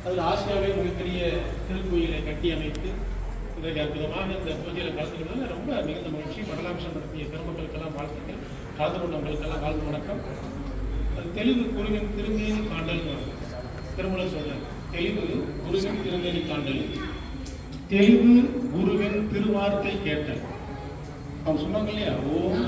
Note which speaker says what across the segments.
Speaker 1: அதில் ஆசியாவிலே மிகப்பெரிய திருக்கோயிலை கட்டி அமைத்து இன்றைக்கு அற்புதமாக இந்த பூஜையில் கலந்துக்கிறதுல ரொம்ப மிகுந்த மகிழ்ச்சி மண்டலாம்சம் நடத்திய பெருமக்களுக்கெல்லாம் வாழ்த்துக்கள் கலந்து கொண்டவங்களுக்கெல்லாம் வாழ்த்து வணக்கம் அது தெளிவு குருவின் திருமேனி காண்டல் திருமண சொல்றார் தெளிவு குருவின் திருமேனி காண்டல் தெளிவு குருவின் திருவார்த்தை கேட்டல் அவங்க சொன்னாங்க இல்லையா ஓம்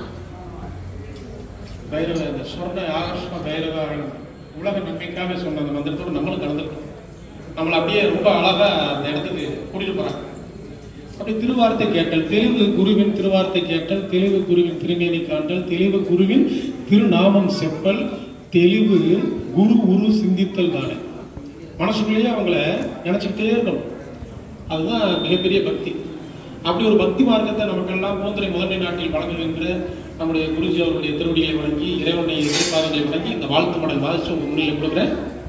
Speaker 1: பைரவ இந்த சொர்ண ஆகர்ஷ்ம பைரவ உலக நம்பிக்கையாவே சொன்ன அந்த மந்திரத்தோடு நம்மளும் கலந்துருக்கோம் நம்மளை அப்படியே ரொம்ப அழகா அந்த இடத்துக்கு கூட்டிட்டு போறாங்க அப்படி திருவார்த்தை கேட்டல் தெளிவு குருவின் திருவார்த்தை கேட்டல் தெளிவு குருவின் திருமேனி காண்டல் தெளிவு குருவின் திருநாமம் செப்பல் தெளிவு குரு உரு சிந்தித்தல் தானே மனசுக்குள்ளேயே அவங்கள நினைச்சுக்கிட்டே இருக்கணும் அதுதான் மிகப்பெரிய பக்தி அப்படி ஒரு பக்தி மார்க்கத்தை நமக்கெல்லாம் மூன்றை முதன்மை நாட்டில் வழங்குகின்ற நம்முடைய குருஜி அவருடைய திருவடிகளை வழங்கி இறைவனை எதிர்பார்களை வழங்கி இந்த வாழ்த்து மடல் வாசிச்சு உங்க முன்னிலை கொடுக்குறேன்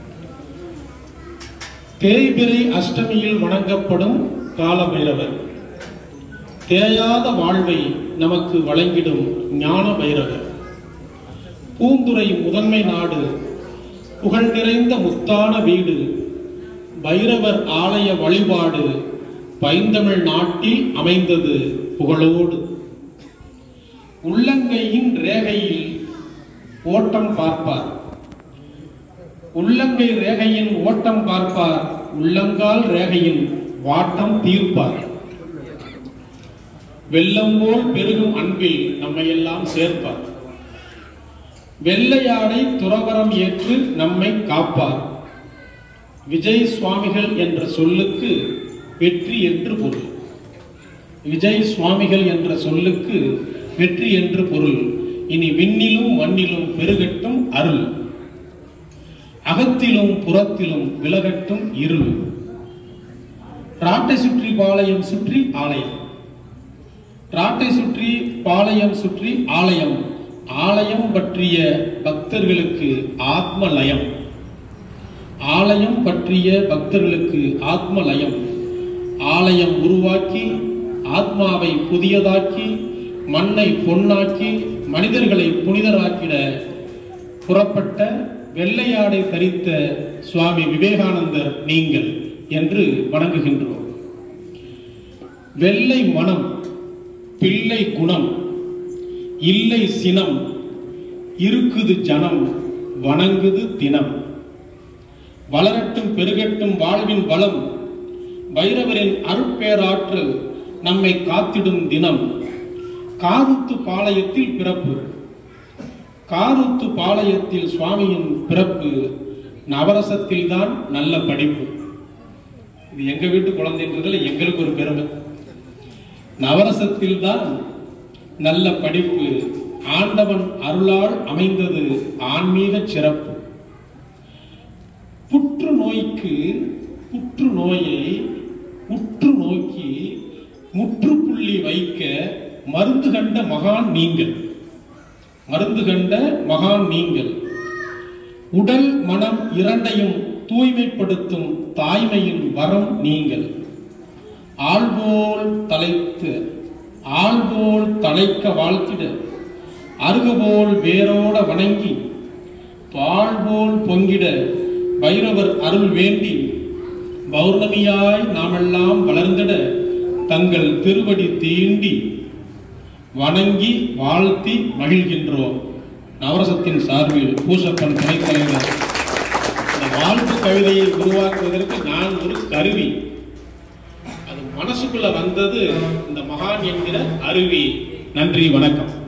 Speaker 1: தேய்பிரை அஷ்டமியில் வணங்கப்படும் கால பைரவர் தேயாத வாழ்வை நமக்கு வழங்கிடும் ஞான பைரவர் பூந்துரை முதன்மை நாடு புகழ் நிறைந்த முத்தான வீடு பைரவர் ஆலய வழிபாடு பைந்தமிழ் நாட்டில் அமைந்தது புகழோடு உள்ளங்கையின் ரேகையில் ஓட்டம் பார்ப்பார் உள்ளங்கை ரேகையின் ஓட்டம் பார்ப்பார் உள்ளங்கால் ரேகையின் வாட்டம் தீர்ப்பார் வெள்ளம் போல் பெருகும் அன்பில் நம்மையெல்லாம் சேர்ப்பார் வெள்ளையாடை துறவரம் ஏற்று நம்மை காப்பார் விஜய் சுவாமிகள் என்ற சொல்லுக்கு வெற்றி என்று பொருள் விஜய் சுவாமிகள் என்ற சொல்லுக்கு வெற்றி என்று பொருள் இனி விண்ணிலும் மண்ணிலும் பெருகட்டும் அருள் அகத்திலும் புறத்திலும் விலகட்டும் இருள் ராட்டை சுற்றி பாளையம் சுற்றி ஆலயம் ராட்டை சுற்றி பாளையம் சுற்றி ஆலயம் ஆலயம் பற்றிய பக்தர்களுக்கு ஆத்ம லயம் ஆலயம் பற்றிய பக்தர்களுக்கு ஆத்ம லயம் ஆலயம் உருவாக்கி ஆத்மாவை புதியதாக்கி மண்ணை பொன்னாக்கி மனிதர்களை புனிதராக்கிட புறப்பட்ட வெள்ளையாடை தரித்த சுவாமி விவேகானந்தர் நீங்கள் என்று வணங்குகின்றோம் வெள்ளை மனம் பிள்ளை குணம் இல்லை சினம் இருக்குது ஜனம் வணங்குது தினம் வளரட்டும் பெருகட்டும் வாழ்வின் வளம் பைரவரின் அருட்பேராற்றல் நம்மை காத்திடும் தினம் காருத்து பாளையத்தில் பிறப்பு காருத்து பாளையத்தில் சுவாமியின் பிறப்பு நவரசத்தில் தான் நல்ல படிப்பு இது எங்க வீட்டு குழந்தைன்றதுல எங்களுக்கு ஒரு பெருமை நவரசத்தில் தான் நல்ல படிப்பு ஆண்டவன் அருளால் அமைந்தது ஆன்மீக சிறப்பு புற்று நோய்க்கு புற்று நோயை உற்று நோக்கி முற்றுப்புள்ளி வைக்க மருந்து கண்ட மகான் நீங்கள் மருந்து கண்ட மகான் நீங்கள் உடல் மனம் இரண்டையும் தூய்மைப்படுத்தும் தாய்மையின் வரம் நீங்கள் ஆள்போல் தலைத்து ஆள்போல் தலைக்க வாழ்த்திட அருகுபோல் வேரோட வணங்கி பால்போல் பொங்கிட பைரவர் அருள் வேண்டி பௌர்ணமியாய் நாமெல்லாம் வளர்ந்திட தங்கள் திருவடி தீண்டி வணங்கி வாழ்த்தி மகிழ்கின்றோம் நவரசத்தின் சார்பில் பூசப்பன் துணைத் தலைவர் இந்த வாழ்த்து கவிதையை உருவாக்குவதற்கு நான் ஒரு கருவி அது மனசுக்குள்ள வந்தது இந்த மகான் என்கிற அருவி நன்றி வணக்கம்